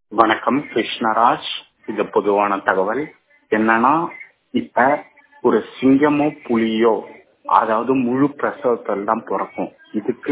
வணக்கம் கிருஷ்ணராஜ் இது பொதுவான தகவல் என்னன்னா இப்ப ஒரு சிங்கமோ புலியோ அதாவது முழு பிரசவத்தில் தான் பிறக்கும் இதுக்கு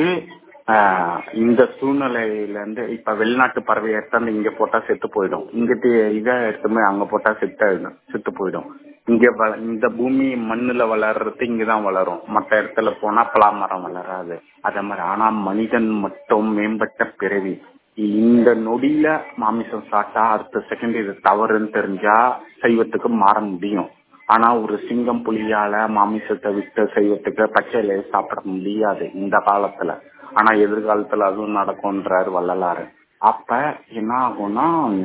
ஆஹ், இந்த சூழ்நிலையில இருந்து இப்ப வெளிநாட்டு பறவை எடுத்தாந்து இங்க போட்டா செத்து போயிடும் இங்கிட்டு இதை எடுத்துமே அங்க போட்டா செத்து செத்து போயிடும் இங்க வள- இந்த பூமி மண்ணுல வளர்றது இங்கதான் வளரும் மற்ற இடத்துல போனா பலாமரம் வளராது அதே மாதிரி ஆனா மனிதன் மட்டும் மேம்பட்ட பிறவி இந்த நொடியில மாமிசம் சாப்பிட்டா அடுத்த செகண்ட் இது தவறுன்னு தெரிஞ்சா சைவத்துக்கு மாற முடியும் ஆனா ஒரு சிங்கம் புலியால மாமிசத்தை விட்டு சைவத்துக்கு பச்சையில சாப்பிட முடியாது இந்த காலத்துல ஆனா எதிர்காலத்துல அதுவும் நடக்கும்ன்றாரு வள்ளலாறு அப்ப என்ன ஆகும்னா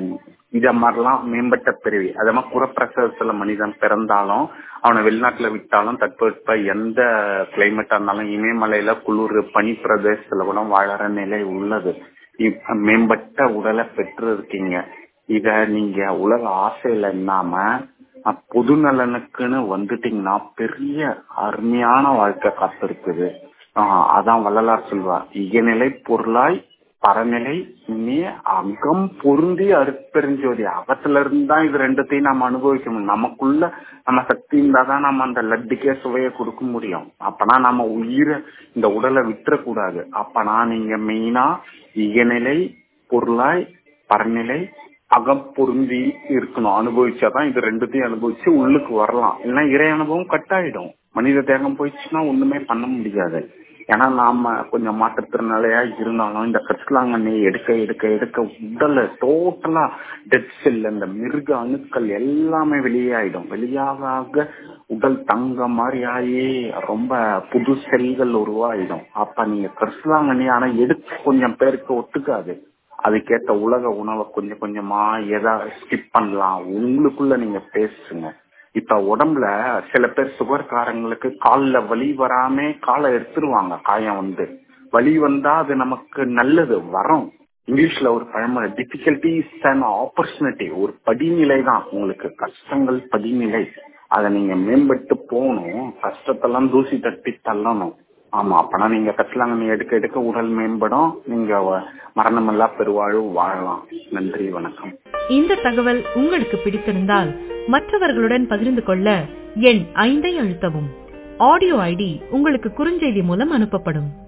இத மாதிரிலாம் மேம்பட்ட பிறவி அதே மாதிரி குறப்பிரசவத்துல மனிதன் பிறந்தாலும் அவனை வெளிநாட்டுல விட்டாலும் தட்பவெட்ப எந்த கிளைமேட்டா இருந்தாலும் இமயமலையில குளிர் பனி பிரதேசத்துல கூட வாழற நிலை உள்ளது இப்ப மேம்பட்ட உடலை பெற்று இருக்கீங்க இத நீங்க உலக ஆசையில இல்லாம அஹ், பொது நலனுக்குன்னு வந்துட்டீங்கன்னா பெரிய அருமையான வாழ்க்கை காத்திருக்குது ஆஹ், அதான் வள்ளலார் சொல்வார் இயநிலை பொருளாய் பரநிலை நீ அகம் பொருந்தி அருட்பெருஞ்சோதி அகத்துல இருந்து தான் இது ரெண்டுத்தையும் நம்ம அனுபவிக்கணும் நமக்குள்ள நம்ம சக்தி இருந்தா தான் நம்ம அந்த லட்டுக்கே சுவையை கொடுக்க முடியும் அப்பனா நம்ம உயிரை இந்த உடலை விட்டுறக்கூடாது அப்பனா நீங்க மெயினா இயநிலை பொருளாய் பரநிலை அகம் பொருந்தி இருக்கணும் அனுபவிச்சாதான் இது ரெண்டுத்தையும் அனுபவிச்சு உள்ளுக்கு வரலாம் இல்லைன்னா இறை அனுபவம் கட் ஆயிடும் மனித தேகம் போயிடுச்சுன்னா ஒண்ணுமே பண்ண முடியாது ஏன்னா நாம கொஞ்சம் மாற்றுத்திறனாளியா இருந்தாலும் இந்த கற்கலாங்கண்ணி எடுக்க எடுக்க எடுக்க உடல டோட்டலா டெட் செல் இந்த மிருக அணுக்கள் எல்லாமே வெளியாயிடும் வெளியாக ஆக உடல் தங்க மாதிரி ஆகி ரொம்ப புது செல்கள் உருவாயிடும் அப்ப நீங்க கற்கலாங்கண்ணி ஆனா எடுக்க கொஞ்சம் பேருக்கு ஒத்துக்காது அதுக்கேத்த உலக உணவை கொஞ்சம் கொஞ்சமா எதா ஸ்கிப் பண்ணலாம் உங்களுக்குள்ள நீங்க பேசுங்க இப்ப உடம்புல சில பேர் சுகர்காரங்களுக்கு கால்ல வலி வராம காலை எடுத்துருவாங்க காயம் வந்து வலி வந்தா அது நமக்கு நல்லது வரும் இங்கிலீஷ்ல ஒரு பழமொழி டிஃபிகல்டி இஸ் அன் ஆப்பர்ச்சுனிட்டி ஒரு படிநிலை தான் உங்களுக்கு கஷ்டங்கள் படிநிலை அதை நீங்க மேம்பட்டு போகணும் கஷ்டத்தெல்லாம் தூசி தட்டி தள்ளணும் ஆமா அப்பனா நீங்க கட்டலாங்க எடுக்க எடுக்க உடல் மேம்படும் நீங்க வ- மரணமில்லா பெருவாழ்வு வாழலாம் நன்றி வணக்கம் இந்த தகவல் உங்களுக்கு பிடித்திருந்தால் மற்றவர்களுடன் பகிர்ந்து கொள்ள எண் ஐந்தை அழுத்தவும் ஆடியோ ஐடி உங்களுக்கு குறுஞ்செய்தி மூலம் அனுப்பப்படும்